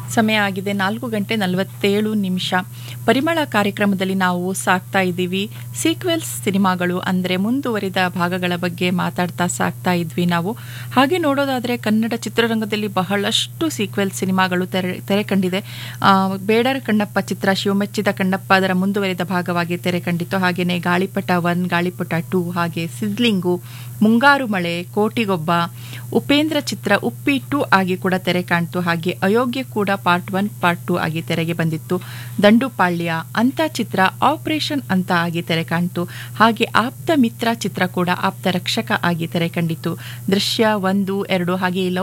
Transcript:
ಸಮಯ ಆಗಿದೆ ನಾಲ್ಕು ಗಂಟೆ ನಲವತ್ತೇಳು ನಿಮಿಷ ಪರಿಮಳ ಕಾರ್ಯಕ್ರಮದಲ್ಲಿ ನಾವು ಸಾಕ್ತಾ ಇದ್ದೀವಿ ಸೀಕ್ವೆಲ್ಸ್ ಸಿನಿಮಾಗಳು ಅಂದರೆ ಮುಂದುವರಿದ ಭಾಗಗಳ ಬಗ್ಗೆ ಮಾತಾಡ್ತಾ ಸಾಕ್ತಾ ಇದ್ವಿ ನಾವು ಹಾಗೆ ನೋಡೋದಾದರೆ ಕನ್ನಡ ಚಿತ್ರರಂಗದಲ್ಲಿ ಬಹಳಷ್ಟು ಸೀಕ್ವೆಲ್ ಸಿನಿಮಾಗಳು ತೆರೆ ತೆರೆ ಕಂಡಿದೆ ಆ, ಬೇಡರ ಕಣ್ಣಪ್ಪ ಚಿತ್ರ ಶಿವಮೆಚ್ಚಿದ ಕಣ್ಣಪ್ಪ ಅದರ ಮುಂದುವರಿದ ಭಾಗವಾಗಿ ತೆರೆ ಕಂಡಿತು ಹಾಗೆಯೇ ಗಾಳಿಪಟ ಒನ್ ಗಾಳಿಪಟ ಟೂ ಹಾಗೆ ಸಿದ್ಲಿಂಗು ಮುಂಗಾರು ಮಳೆ ಕೋಟಿಗೊಬ್ಬ ಉಪೇಂದ್ರ ಚಿತ್ರ ಉಪ್ಪಿ ಟು ಆಗಿ ಕೂಡ ತೆರೆ ಕಾಣ್ತು ಹಾಗೆ ಅಯೋಗ್ಯ ಕೂಡ ಪಾರ್ಟ್ ಒನ್ ಪಾರ್ಟ್ ಟು ಆಗಿ ತೆರೆಗೆ ಬಂದಿತ್ತು ದಂಡುಪಾಳ್ಯ ಅಂತ ಚಿತ್ರ ಆಪರೇಷನ್ ಅಂತ ಆಗಿ ತೆರೆ ಕಾಣ್ತು ಹಾಗೆ ಆಪ್ತ ಮಿತ್ರ ಚಿತ್ರ ಕೂಡ ಆಪ್ತ ರಕ್ಷಕ ಆಗಿ ತೆರೆ ಕಂಡಿತು ದೃಶ್ಯ ಒಂದು ಎರಡು ಹಾಗೆ ಲವ್